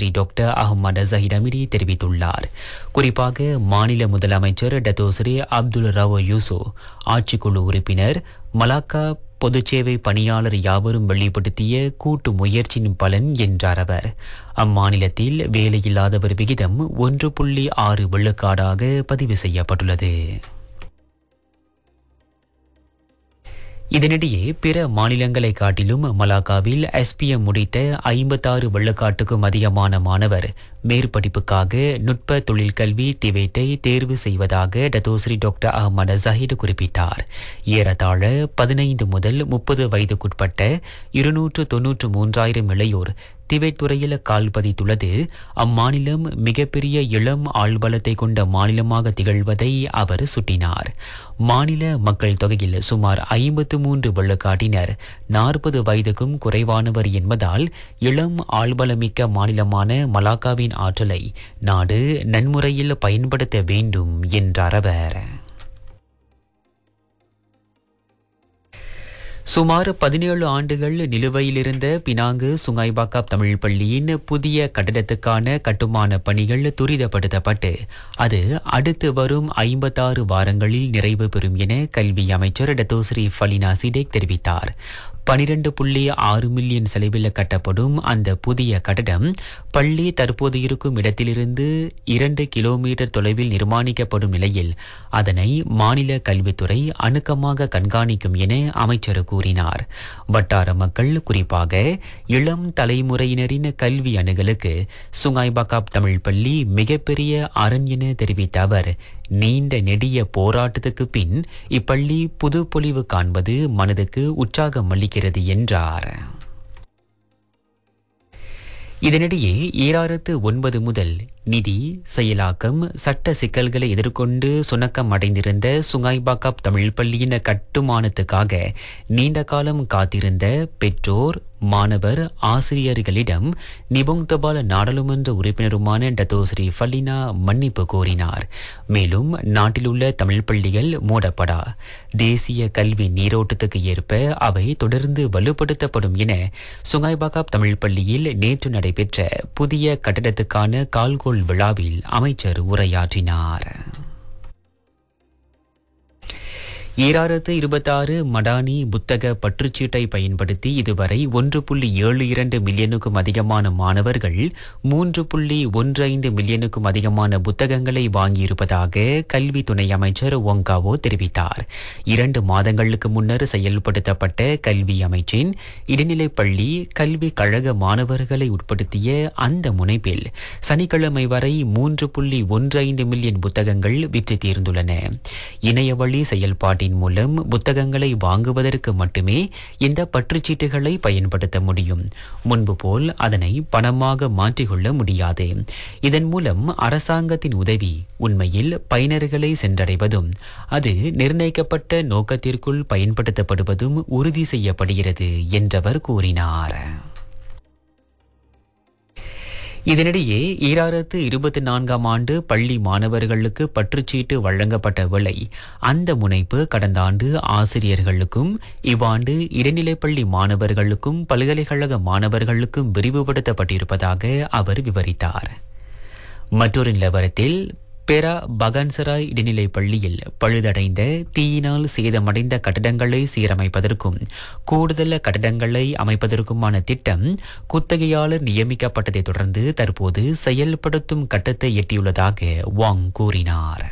Datuk Seri doctor Ahmad Zahir Amiri தெரிவித்துள்ளார் குறிப்பாக மாநில முதலமைச்சர் டத்தோஸ்ரீ அப்துல் ரவோ யூசோ ஆட்சிக்குழு உறுப்பினர் மலாக்கா பொதுச்சேவை பணியாளர் யாவரும் வெளிப்படுத்திய கூட்டு முயற்சியின் பலன் என்றார் அவர் அம்மாநிலத்தில் வேலையில்லாதவர் விகிதம் ஒன்று புள்ளி ஆறு விழுக்காடாக பதிவு செய்யப்பட்டுள்ளது இதனிடையே பிற மாநிலங்களை காட்டிலும் மலாக்காவில் எஸ்பிஎம் முடித்த ஐம்பத்தாறு வெள்ளக்காட்டுக்கும் அதிகமான மாணவர் மேற்படிப்புக்காக நுட்ப தொழிற்கல்வி திவேட்டை தேர்வு செய்வதாக டத்தோஸ்ரீ டாக்டர் அஹமது ஜஹீர் குறிப்பிட்டார் ஏறத்தாழ பதினைந்து முதல் முப்பது வயதுக்குட்பட்ட இருநூற்று தொன்னூற்று மூன்றாயிரம் இளையோர் திபெத் துறையில் கால் பதித்துள்ளது அம்மாநிலம் மிகப்பெரிய இளம் ஆள்பலத்தை கொண்ட மாநிலமாக திகழ்வதை அவர் சுட்டினார் மாநில மக்கள் தொகையில் சுமார் ஐம்பத்து மூன்று வெள்ளக்காட்டினர் நாற்பது வயதுக்கும் குறைவானவர் என்பதால் இளம் ஆள்பலமிக்க மாநிலமான மலாக்காவின் ஆற்றலை நாடு நன்முறையில் பயன்படுத்த வேண்டும் என்றார் அவர் சுமார் பதினேழு ஆண்டுகள் நிலுவையிலிருந்த பினாங்கு சுங்காய்பாக்காப் தமிழ் பள்ளியின் புதிய கட்டடத்துக்கான கட்டுமான பணிகள் துரிதப்படுத்தப்பட்டு அது அடுத்து வரும் ஐம்பத்தாறு வாரங்களில் நிறைவு பெறும் என கல்வி அமைச்சர் டத்தோஸ்ரீ ஃபலினா சிடேக் தெரிவித்தார் பனிரெண்டு புள்ளி ஆறு மில்லியன் செலவில் கட்டப்படும் அந்த புதிய கட்டடம் பள்ளி தற்போது இருக்கும் இடத்திலிருந்து இரண்டு கிலோமீட்டர் தொலைவில் நிர்மாணிக்கப்படும் நிலையில் அதனை மாநில கல்வித்துறை அணுக்கமாக கண்காணிக்கும் என அமைச்சர் கூறினார் வட்டார மக்கள் குறிப்பாக இளம் தலைமுறையினரின் கல்வி அணுகலுக்கு சுங்காய்பாக்காப் தமிழ் பள்ளி மிகப்பெரிய அரண் என தெரிவித்த அவர் நீண்ட நெடிய போராட்டத்துக்கு பின் இப்பள்ளி புது பொலிவு காண்பது மனதுக்கு உற்சாகம் அளிக்கிறது என்றார் இதனிடையே ஈராயிரத்து ஒன்பது முதல் நிதி செயலாக்கம் சட்ட சிக்கல்களை எதிர்கொண்டு சுணக்கம் அடைந்திருந்த சுங்காய்பாக்காப் தமிழ் பள்ளியின் கட்டுமானத்துக்காக நீண்ட காலம் காத்திருந்த பெற்றோர் மாணவர் ஆசிரியர்களிடம் நிபுங் தபால் நாடாளுமன்ற உறுப்பினருமான டத்தோஸ்ரீ ஃபல்லினா மன்னிப்பு கோரினார் மேலும் நாட்டில் உள்ள தமிழ் பள்ளிகள் மூடப்படா தேசிய கல்வி நீரோட்டத்துக்கு ஏற்ப அவை தொடர்ந்து வலுப்படுத்தப்படும் என சுங்காய்பாக்காப் தமிழ் பள்ளியில் நேற்று நடைபெற்ற புதிய கட்டடத்துக்கான கால்கோள் விழாவில் அமைச்சர் உரையாற்றினார் ஈராயிரத்து இருபத்தாறு மடானி புத்தக பற்றுச்சீட்டை பயன்படுத்தி இதுவரை ஒன்று புள்ளி ஏழு இரண்டு மில்லியனுக்கும் அதிகமான மாணவர்கள் மூன்று புள்ளி ஒன்று ஐந்து மில்லியனுக்கும் அதிகமான புத்தகங்களை வாங்கியிருப்பதாக கல்வி துணை அமைச்சர் ஒங்காவோ தெரிவித்தார் இரண்டு மாதங்களுக்கு முன்னர் செயல்படுத்தப்பட்ட கல்வி அமைச்சின் இடைநிலைப் பள்ளி கல்வி கழக மாணவர்களை உட்படுத்திய அந்த முனைப்பில் சனிக்கிழமை வரை மூன்று புள்ளி ஒன்று ஐந்து மில்லியன் புத்தகங்கள் விற்று தீர்ந்துள்ளன இணையவழி செயல்பாட்டின் மூலம் புத்தகங்களை வாங்குவதற்கு மட்டுமே இந்த பற்றுச்சீட்டுகளை பயன்படுத்த முடியும் முன்பு போல் அதனை பணமாக மாற்றிக்கொள்ள முடியாது இதன் மூலம் அரசாங்கத்தின் உதவி உண்மையில் பயனர்களை சென்றடைவதும் அது நிர்ணயிக்கப்பட்ட நோக்கத்திற்குள் பயன்படுத்தப்படுவதும் உறுதி செய்யப்படுகிறது என்றவர் கூறினார் இதனிடையே ஈராயிரத்து இருபத்தி நான்காம் ஆண்டு பள்ளி மாணவர்களுக்கு பற்றுச்சீட்டு வழங்கப்பட்ட விலை அந்த முனைப்பு கடந்த ஆண்டு ஆசிரியர்களுக்கும் இவ்வாண்டு இடைநிலைப்பள்ளி மாணவர்களுக்கும் பல்கலைக்கழக மாணவர்களுக்கும் விரிவுபடுத்தப்பட்டிருப்பதாக அவர் விவரித்தார் மற்றொரு நிலவரத்தில் பெரா பகான்சராய் இடைநிலைப் பள்ளியில் பழுதடைந்த தீயினால் சேதமடைந்த கட்டடங்களை சீரமைப்பதற்கும் கூடுதல் கட்டடங்களை அமைப்பதற்குமான திட்டம் குத்தகையாளர் நியமிக்கப்பட்டதைத் தொடர்ந்து தற்போது செயல்படுத்தும் கட்டத்தை எட்டியுள்ளதாக வாங் கூறினார்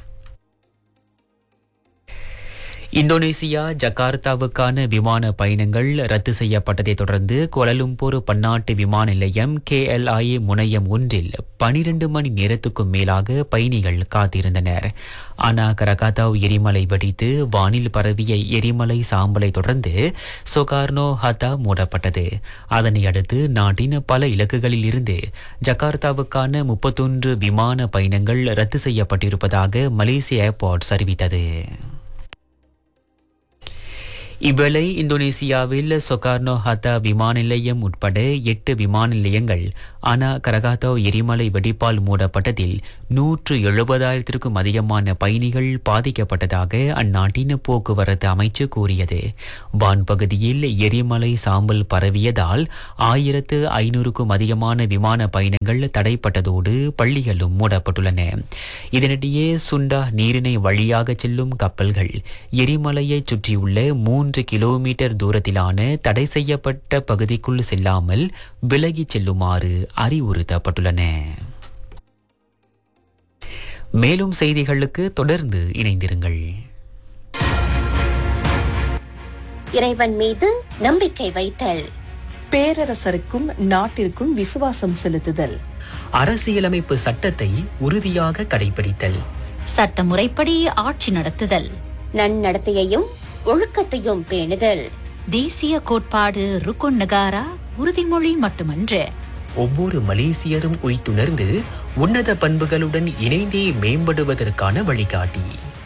இந்தோனேசியா ஜகார்த்தாவுக்கான விமான பயணங்கள் ரத்து செய்யப்பட்டதைத் தொடர்ந்து கோலலும்பூர் பன்னாட்டு விமான நிலையம் கேஎல்ஐ முனையம் ஒன்றில் பனிரெண்டு மணி நேரத்துக்கும் மேலாக பயணிகள் காத்திருந்தனர் ஆனா கரகாத்தாவ் எரிமலை வெடித்து வானில் பரவிய எரிமலை சாம்பலை தொடர்ந்து சொகார்னோ ஹத்தா மூடப்பட்டது அதனை அடுத்து நாட்டின் பல இலக்குகளில் இருந்து ஜகார்த்தாவுக்கான முப்பத்தொன்று விமான பயணங்கள் ரத்து செய்யப்பட்டிருப்பதாக மலேசிய ஏர்போர்ட்ஸ் அறிவித்தது இவ்வேளை இந்தோனேசியாவில் சொகார்னோ ஹத்தா விமான நிலையம் உட்பட எட்டு விமான நிலையங்கள் அனா கரகாத்தோ எரிமலை வெடிப்பால் மூடப்பட்டதில் நூற்று எழுபதாயிரத்திற்கும் அதிகமான பயணிகள் பாதிக்கப்பட்டதாக அந்நாட்டின் போக்குவரத்து அமைச்சு கூறியது வான்பகுதியில் எரிமலை சாம்பல் பரவியதால் ஆயிரத்து ஐநூறுக்கும் அதிகமான விமான பயணங்கள் தடைப்பட்டதோடு பள்ளிகளும் மூடப்பட்டுள்ளன இதனிடையே சுண்டா நீரிணை வழியாக செல்லும் கப்பல்கள் எரிமலையை சுற்றியுள்ள மூன்று கிலோமீட்டர் தூரத்திலான தடை செய்யப்பட்ட பகுதிக்குள் செல்லாமல் விலகிச் செல்லுமாறு அறிவுறுத்தப்பட்டுள்ளன மேலும் செய்திகளுக்கு தொடர்ந்து இணைந்திருங்கள் இறைவன் மீது நம்பிக்கை வைத்தல் பேரரசருக்கும் நாட்டிற்கும் விசுவாசம் செலுத்துதல் அரசியலமைப்பு சட்டத்தை உறுதியாக கடைபிடித்தல் சட்டமுறைப்படி ஆட்சி நடத்துதல் நன்னடத்தையையும் ஒழுக்கத்தையும் பேணுதல் தேசிய கோட்பாடு ருக்குன் நகாரா உறுதிமொழி மட்டுமன்று ஒவ்வொரு மலேசியரும் உய்த்துணர்ந்து உன்னத பண்புகளுடன் இணைந்தே மேம்படுவதற்கான வழிகாட்டி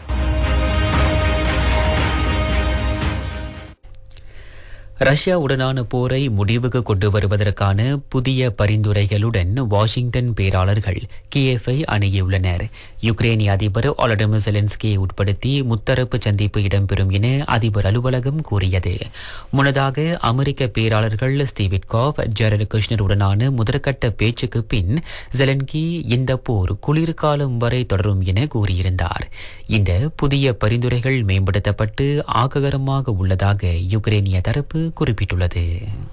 ரஷ்யாவுடனான போரை முடிவுக்கு கொண்டு வருவதற்கான புதிய பரிந்துரைகளுடன் வாஷிங்டன் பேராளர்கள் கியேஃபை அணுகியுள்ளனர் யுக்ரேனிய அதிபர் ஒலடமிர் செலன்ஸ்கியை உட்படுத்தி முத்தரப்பு சந்திப்பு இடம்பெறும் என அதிபர் அலுவலகம் கூறியது முன்னதாக அமெரிக்க பேராளர்கள் ஸ்டீவிட்காப் ஜெரட் குஷ்னருடனான முதற்கட்ட பேச்சுக்கு பின் ஜெலன்கி இந்த போர் குளிர்காலம் வரை தொடரும் என கூறியிருந்தார் இந்த புதிய பரிந்துரைகள் மேம்படுத்தப்பட்டு ஆக்ககரமாக உள்ளதாக யுக்ரேனிய தரப்பு குறிப்பிட்டுள்ளது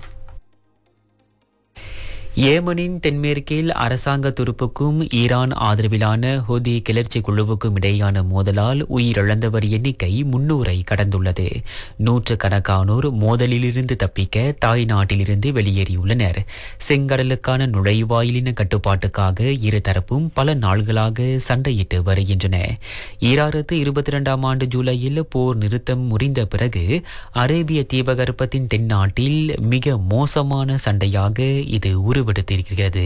ஏமனின் தென்மேற்கில் அரசாங்க துருப்புக்கும் ஈரான் ஆதரவிலான ஹோதி கிளர்ச்சி குழுவுக்கும் இடையான மோதலால் உயிரிழந்தவர் எண்ணிக்கை முன்னூரை கடந்துள்ளது நூற்றுக்கணக்கானோர் மோதலிலிருந்து தப்பிக்க தாய் நாட்டிலிருந்து வெளியேறியுள்ளனர் செங்கடலுக்கான நுழைவாயிலின கட்டுப்பாட்டுக்காக இரு தரப்பும் பல நாள்களாக சண்டையிட்டு வருகின்றன ஈராயிரத்து இருபத்தி இரண்டாம் ஆண்டு ஜூலையில் போர் நிறுத்தம் முறிந்த பிறகு அரேபிய தீபகற்பத்தின் தென்னாட்டில் மிக மோசமான சண்டையாக இது உருவெடுத்திருக்கிறது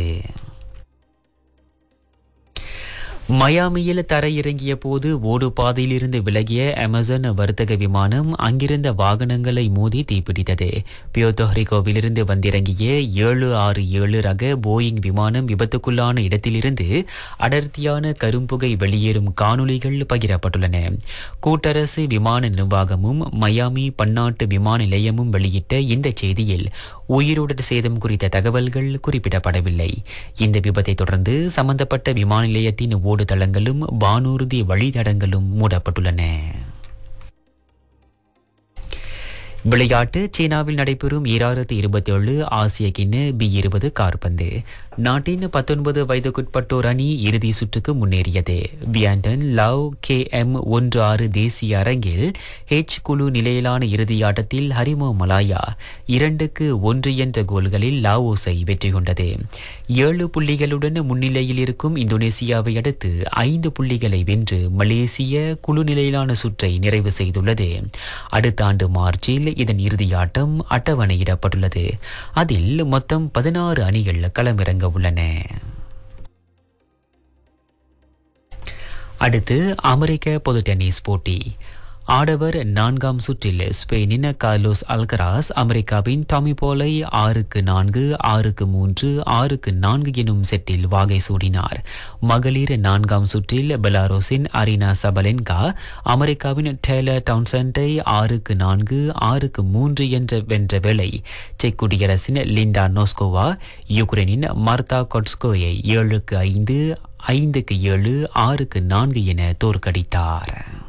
மயாமியில் தரையிறங்கிய போது ஓடுபாதையிலிருந்து விலகிய அமேசான் வர்த்தக விமானம் அங்கிருந்த வாகனங்களை மோதி தீப்பிடித்தது பியோத்தோஹரிகோவிலிருந்து வந்திறங்கிய ஏழு ஆறு ஏழு ரக போயிங் விமானம் விபத்துக்குள்ளான இடத்திலிருந்து அடர்த்தியான கரும்புகை வெளியேறும் காணொளிகள் பகிரப்பட்டுள்ளன கூட்டரசு விமான நிர்வாகமும் மயாமி பன்னாட்டு விமான நிலையமும் வெளியிட்ட இந்த செய்தியில் உயிரோடு சேதம் குறித்த தகவல்கள் குறிப்பிடப்படவில்லை இந்த விபத்தை தொடர்ந்து சம்பந்தப்பட்ட விமான நிலையத்தின் ஓடுதளங்களும் வானூர்தி வழித்தடங்களும் மூடப்பட்டுள்ளன விளையாட்டு சீனாவில் நடைபெறும் ஈராயிரத்தி இருபத்தி ஏழு ஆசிய கிண்ண பி இருபது கார்பந்து நாட்டின் பத்தொன்பது வயதுக்குட்பட்டோர் அணி இறுதி சுற்றுக்கு முன்னேறியது வியாண்டன் லவ் கே எம் ஒன்று ஆறு தேசிய அரங்கில் ஹெச் குழு நிலையிலான இறுதி ஆட்டத்தில் ஹரிமோ மலாயா இரண்டுக்கு ஒன்று என்ற கோல்களில் லாவோஸை வெற்றி கொண்டது ஏழு புள்ளிகளுடன் முன்னிலையில் இருக்கும் இந்தோனேசியாவை அடுத்து ஐந்து புள்ளிகளை வென்று மலேசிய குழு நிலையிலான சுற்றை நிறைவு செய்துள்ளது அடுத்த ஆண்டு மார்ச்சில் இதன் இறுதியாட்டம் அட்டவணையிடப்பட்டுள்ளது அதில் மொத்தம் பதினாறு அணிகள் களமிறங்க உள்ளன அடுத்து அமெரிக்க பொது டென்னிஸ் போட்டி ஆடவர் நான்காம் சுற்றில் ஸ்பெயினின் கார்லோஸ் அல்கராஸ் அமெரிக்காவின் டாமி போலை ஆறுக்கு நான்கு ஆறுக்கு மூன்று ஆறுக்கு நான்கு எனும் செட்டில் வாகை சூடினார் மகளிர் நான்காம் சுற்றில் பெலாரோஸின் அரினா சபலென்கா அமெரிக்காவின் டேலர் டவுன்சண்டை ஆறுக்கு நான்கு ஆறுக்கு மூன்று என்ற வென்ற வேளை செக் குடியரசின் லிண்டா நோஸ்கோவா யுக்ரைனின் மார்த்தா கொட்ஸ்கோயை ஏழுக்கு ஐந்து ஐந்துக்கு ஏழு ஆறுக்கு நான்கு என தோற்கடித்தார்